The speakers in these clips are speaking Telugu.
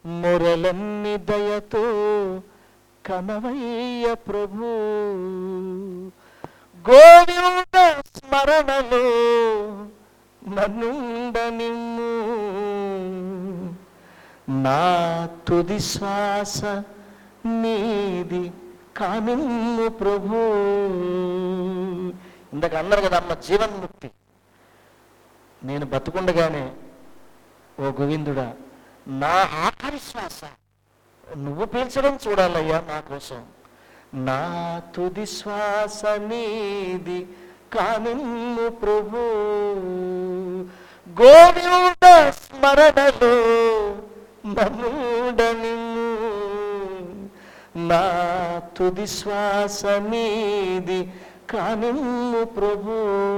మొరలన్ని దయతో కనవయ్య ప్రభు గోవింద స్మరణలో నన్నుండ నిమ్ము నా తుది శ్వాస నీది కానిమ్ము ప్రభు ఇందాక అన్నారు కదా అమ్మ జీవన్ముక్తి నేను బతుకుండగానే ఓ గోవిందుడా నా ఆఖరి శ్వాస నువ్వు పీల్చడం చూడాలయ్యా నా కోసం నా తుది శ్వాస నీది కానిమ్ము ప్రభు గోవింద స్మరణలో నన్నుడనిమ్ము నా తుది శ్వాస నీది కానిమ్ము ప్రభు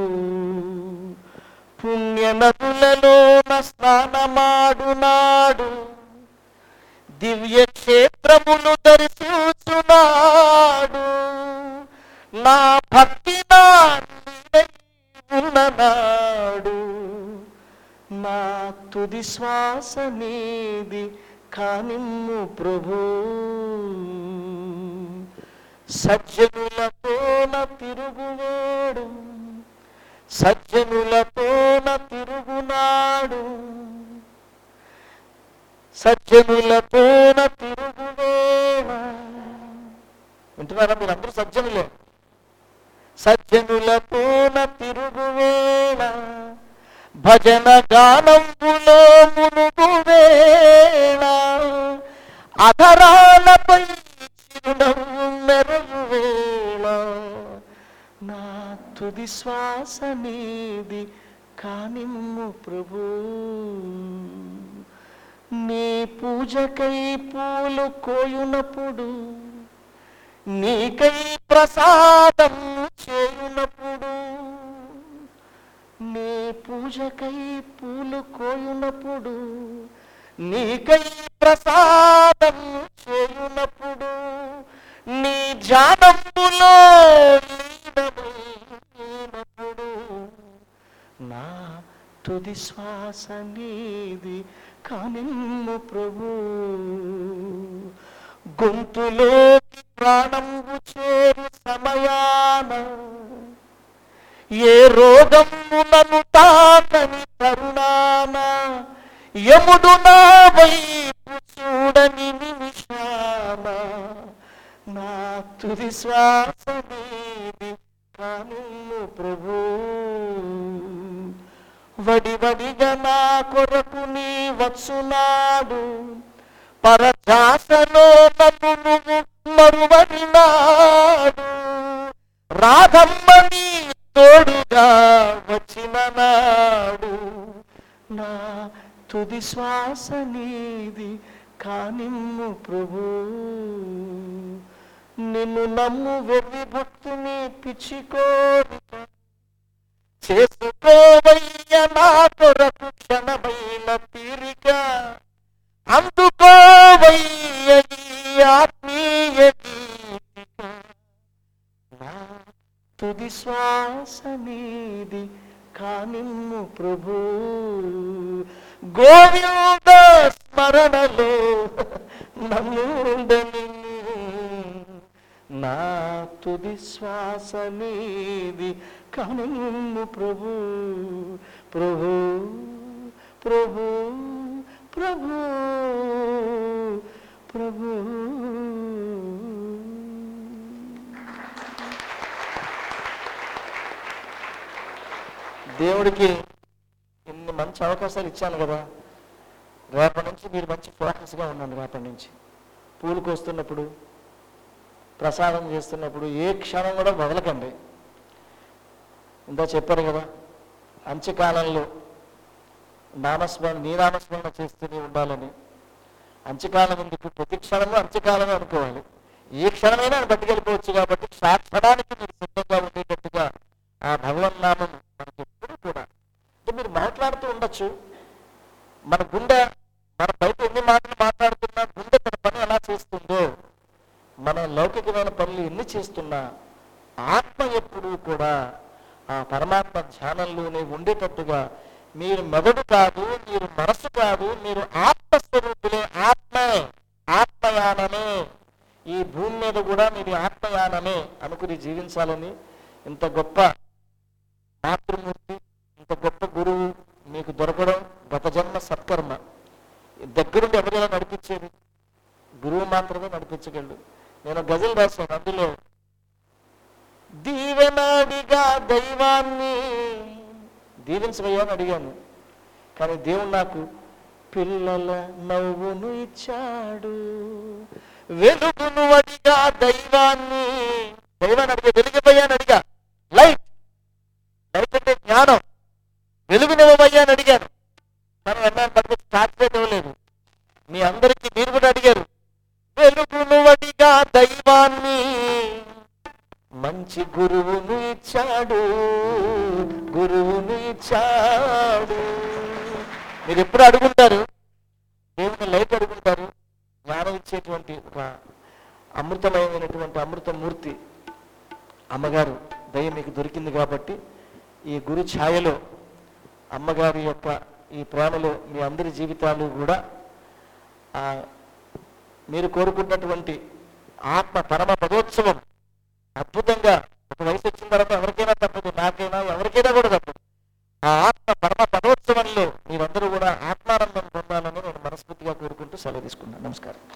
పుణ్య నదులలో స్నానమాడు నాడు దివ్య క్షేత్రములు దర్శించున్నాడు నా భక్తి నా నీడై ఉన్ననాడు నా తుది శ్వాస నీది కానిమ్ము ప్రభు సజ్జనులతోన తిరుగువేడు సజ్జనులతోన తిరుగునాడు సజ్జనులతోన తిరుగువేళ వింటున్నారా మీరు అందరూ సజ్జనులే సజ్జనులతోన తిరుగువేళ భజన గానంబులో మునుగువేళ అధరాలపై చిరునవ్వు మెరుగువేళ నా తుది శ్వాస నీది కానిమ్ము ప్రభు నీ పూజకై పూలు కోయునప్పుడు నీకై ప్రసాదం చేయునప్పుడు నీ పూజకై పూలు కోయునప్పుడు నీకై ప్రసాదం చేయునప్పుడు నీ జానంబులో లీనమైనప్పుడు నా తుది శ్వాస నీది కానిమ్ము ప్రభు గొంతులోకి ప్రాణంబు చేరు సమయాన ఏ రోగము నన్ను తాకని కరుణాన యముడు నా వైపు చూడని నిమిషాన నా తుది శ్వాస నీది కానిమ్ము ప్రభు వడి వడిగా నా కొరకు నీ వచ్చునాడు పరధ్యాసలో నన్ను నువ్వు మరువడినాడు రాధమ్మని తోడుగా వచ్చిన నాడు నా తుది శ్వాస నీది కానిమ్ము ప్రభు నిన్ను నమ్ము వెర్రి భక్తుని పిచ్చి కోరిక చేసుకోవయ్య నా కొరకు క్షణమైన తీరిక అందుకోవయ్య ఈ ఆత్మీయ గీతిక నా తుది శ్వాస నీది కానిమ్ము ప్రభు గోవింద స్మరణలో నన్నుండని నా తుది శ్వాస నీది కానిమ్ము ప్రభు ప్రభు ప్రభు ప్రభు ప్రభు దేవుడికి ఇన్ని మంచి అవకాశాలు ఇచ్చాను కదా రేపటి నుంచి మీరు మంచి ఫోకస్గా ఉన్నాను రేపటి నుంచి పూలు కోస్తున్నప్పుడు ప్రసాదం చేస్తున్నప్పుడు ఏ క్షణం కూడా వదలకండి ఇందా చెప్పారు కదా అంత్యకాలంలో నామస్మరణ నీ నామస్మరణ చేస్తూనే ఉండాలని అంత్యకాలం ఎందుకు ప్రతి క్షణము అంత్యకాలమే అనుకోవాలి ఏ క్షణమైనా ఆయన పట్టుకెళ్ళిపోవచ్చు కాబట్టి క్షణానికి మీరు సిద్ధంగా ఉండేటట్టుగా ఆ భగవన్నామం మనకి ఎప్పుడు కూడా అంటే మీరు మాట్లాడుతూ ఉండొచ్చు మన గుండె మన బయట ఎన్ని మాటలు మాట్లాడుతున్నా గుండె తన పని ఎలా చేస్తుందో మన లౌకికమైన పనులు ఎన్ని చేస్తున్నా ఆత్మ ఎప్పుడూ కూడా ఆ పరమాత్మ ధ్యానంలోనే ఉండేటట్టుగా మీరు మెదడు కాదు మీరు మనసు కాదు మీరు ఆత్మస్వరూపులే ఆత్మ జీవించాలని ఇంత గొప్ప మాతృమూర్తి ఇంత గొప్ప గురువు మీకు దొరకడం గత జన్మ సత్కర్మ దగ్గరుండి ఎవరైనా నడిపించేది గురువు మాత్రమే నడిపించగలడు నేను గజల్ రాశాను అందులో దీవెనాడిగా దైవాన్ని దీవించవయ్యా అని అడిగాను కానీ దేవుడు నాకు పిల్లల నవ్వును ఇచ్చాడు వెలుగును అడిగా దైవాన్ని దైవాన్ని అడిగా వెలుగుపోయా అని అడిగా లైట్ లైట్ అంటే జ్ఞానం వెలుగునివ్వబయ్యా అని అడిగాను కానీ అన్నాను పడితే స్టార్ట్ ఇవ్వలేదు మీ అందరికీ మీరు కూడా అడిగారు వెలుగును అడిగా దైవాన్ని మంచి గురువును ఇచ్చాడు గురువును ఇచ్చాడు మీరు ఎప్పుడు అడుగుంటారు దేవుని లైట్ అడుగుంటారు జ్ఞానం ఇచ్చేటువంటి ఒక అమృతమైనటువంటి అమృతమూర్తి అమ్మగారు దయ మీకు దొరికింది కాబట్టి ఈ గురు ఛాయలో అమ్మగారి యొక్క ఈ ప్రేమలో మీ అందరి జీవితాలు కూడా ఆ, మీరు కోరుకున్నటువంటి ఆత్మ పరమ పదోత్సవం అద్భుతంగా ఒక వయసు వచ్చిన తర్వాత ఎవరికైనా తప్పదు నాకైనా ఎవరికైనా కూడా తప్పదు ఆ ఆత్మ పరమ పదోత్సవంలో మీరందరూ కూడా ఆత్మానందం పొందాలని నేను మనస్ఫూర్తిగా కోరుకుంటూ సెలవు తీసుకున్నాను నమస్కారం